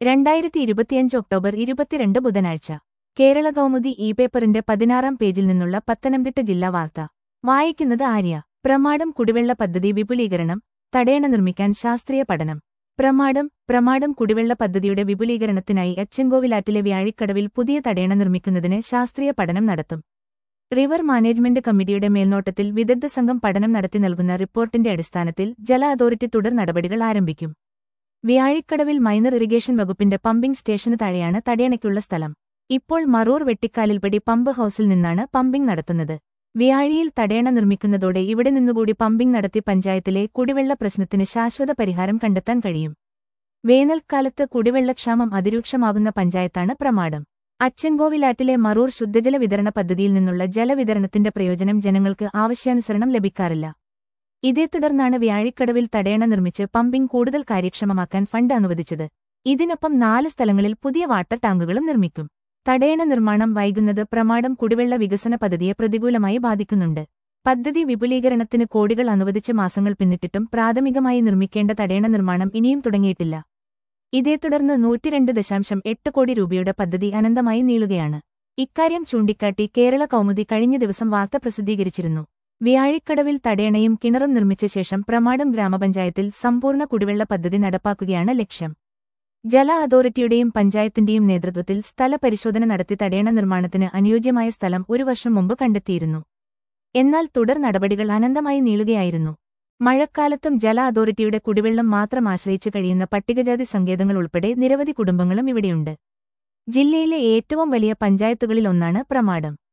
രണ്ടായിരത്തി ഇരുപത്തിയഞ്ച് ഒക്ടോബർ ഇരുപത്തിരണ്ട് ബുധനാഴ്ച കേരള കൗമുദി ഇ പേപ്പറിന്റെ പതിനാറാം പേജിൽ നിന്നുള്ള പത്തനംതിട്ട ജില്ലാ വാർത്ത വായിക്കുന്നത് ആര്യ പ്രമാടം കുടിവെള്ള പദ്ധതി വിപുലീകരണം തടയണ നിർമ്മിക്കാൻ ശാസ്ത്രീയ പഠനം പ്രമാടം പ്രമാടം കുടിവെള്ള പദ്ധതിയുടെ വിപുലീകരണത്തിനായി അച്ചൻകോവിലാറ്റിലെ വ്യാഴിക്കടവിൽ പുതിയ തടയണ നിർമ്മിക്കുന്നതിന് ശാസ്ത്രീയ പഠനം നടത്തും റിവർ മാനേജ്മെന്റ് കമ്മിറ്റിയുടെ മേൽനോട്ടത്തിൽ വിദഗ്ധ സംഘം പഠനം നടത്തി നൽകുന്ന റിപ്പോർട്ടിന്റെ അടിസ്ഥാനത്തിൽ ജല അതോറിറ്റി തുടർ നടപടികൾ ആരംഭിക്കും വ്യാഴിക്കടവിൽ മൈനർ ഇറിഗേഷൻ വകുപ്പിന്റെ പമ്പിംഗ് സ്റ്റേഷന് താഴെയാണ് തടയണയ്ക്കുള്ള സ്ഥലം ഇപ്പോൾ മറൂർ വെട്ടിക്കാലിൽപ്പടി പമ്പ് ഹൌസിൽ നിന്നാണ് പമ്പിംഗ് നടത്തുന്നത് വ്യാഴിയിൽ തടയണ നിർമ്മിക്കുന്നതോടെ ഇവിടെ നിന്നുകൂടി പമ്പിംഗ് നടത്തി പഞ്ചായത്തിലെ കുടിവെള്ള പ്രശ്നത്തിന് ശാശ്വത പരിഹാരം കണ്ടെത്താൻ കഴിയും വേനൽക്കാലത്ത് കുടിവെള്ളക്ഷാമം അതിരൂക്ഷമാകുന്ന പഞ്ചായത്താണ് പ്രമാടം അച്ചൻകോവിലാറ്റിലെ മറൂർ ശുദ്ധജല വിതരണ പദ്ധതിയിൽ നിന്നുള്ള ജലവിതരണത്തിന്റെ പ്രയോജനം ജനങ്ങൾക്ക് ആവശ്യാനുസരണം ലഭിക്കാറില്ല ഇതേ തുടർന്നാണ് വ്യാഴിക്കടവിൽ തടയണ നിർമ്മിച്ച് പമ്പിംഗ് കൂടുതൽ കാര്യക്ഷമമാക്കാൻ ഫണ്ട് അനുവദിച്ചത് ഇതിനൊപ്പം നാല് സ്ഥലങ്ങളിൽ പുതിയ വാട്ടർ ടാങ്കുകളും നിർമ്മിക്കും തടയണ നിർമ്മാണം വൈകുന്നത് പ്രമാടം കുടിവെള്ള വികസന പദ്ധതിയെ പ്രതികൂലമായി ബാധിക്കുന്നുണ്ട് പദ്ധതി വിപുലീകരണത്തിന് കോടികൾ അനുവദിച്ച മാസങ്ങൾ പിന്നിട്ടിട്ടും പ്രാഥമികമായി നിർമ്മിക്കേണ്ട തടയണ നിർമ്മാണം ഇനിയും തുടങ്ങിയിട്ടില്ല ഇതേ തുടർന്ന് നൂറ്റിരണ്ട് ദശാംശം എട്ട് കോടി രൂപയുടെ പദ്ധതി അനന്തമായി നീളുകയാണ് ഇക്കാര്യം ചൂണ്ടിക്കാട്ടി കേരള കൗമുദി കഴിഞ്ഞ ദിവസം വാർത്ത പ്രസിദ്ധീകരിച്ചിരുന്നു വ്യാഴിക്കടവിൽ തടയണയും കിണറും നിർമ്മിച്ച ശേഷം പ്രമാടം ഗ്രാമപഞ്ചായത്തിൽ സമ്പൂർണ്ണ കുടിവെള്ള പദ്ധതി നടപ്പാക്കുകയാണ് ലക്ഷ്യം ജല അതോറിറ്റിയുടെയും പഞ്ചായത്തിന്റെയും നേതൃത്വത്തിൽ സ്ഥലപരിശോധന നടത്തി തടയണ നിർമ്മാണത്തിന് അനുയോജ്യമായ സ്ഥലം ഒരു വർഷം മുമ്പ് കണ്ടെത്തിയിരുന്നു എന്നാൽ തുടർ നടപടികൾ അനന്തമായി നീളുകയായിരുന്നു മഴക്കാലത്തും ജല അതോറിറ്റിയുടെ കുടിവെള്ളം മാത്രം ആശ്രയിച്ചു കഴിയുന്ന പട്ടികജാതി സങ്കേതങ്ങൾ ഉൾപ്പെടെ നിരവധി കുടുംബങ്ങളും ഇവിടെയുണ്ട് ജില്ലയിലെ ഏറ്റവും വലിയ പഞ്ചായത്തുകളിലൊന്നാണ് പ്രമാടം